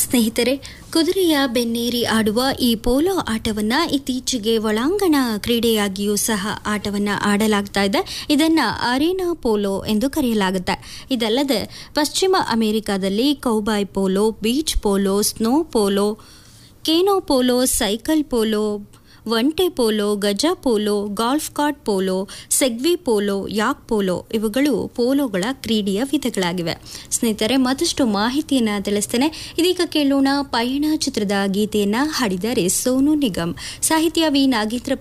ಸ್ನೇಹಿತರೆ ಕುದುರೆಯ ಬೆನ್ನೇರಿ ಆಡುವ ಈ ಪೋಲೋ ಆಟವನ್ನ ಇತ್ತೀಚೆಗೆ ಒಳಾಂಗಣ ಕ್ರೀಡೆಯಾಗಿಯೂ ಸಹ ಆಟವನ್ನ ಆಡಲಾಗ್ತಾ ಇದೆ ಇದನ್ನ ಅರೇನಾ ಪೋಲೋ ಎಂದು ಕರೆಯಲಾಗುತ್ತೆ ಇದಲ್ಲದೆ ಪಶ್ಚಿಮ ಅಮೆರಿಕಾದಲ್ಲಿ cowboy polo beach polo snow polo canoe polo cycle polo ಒಂಟೆ ಪೋಲೋ ಗಜ polo golf cart polo Segway polo yak polo ಇವುಗಳು ಪೋಲೋಗಳ ಕ್ರೀಡೆಯ ವಿಧಗಳಾಗಿವೆ ಸ್ನೇಹಿತರೆ ಮತ್ತಷ್ಟು ಮಾಹಿತಿಯನ್ನು ತಿಳಿಸ್ತೇನೆ ಇದೀಗ ಕೇಳೋಣ ಪಯಣ ಚಿತ್ರದ ಗೀತೆಯನ್ನ ಹಾಡಿದ್ದಾರೆ ಸೋನು ನಿಗಮ್ ಸಾಹಿತ್ಯ ವಿ ನಾಗೇಂದ್ರ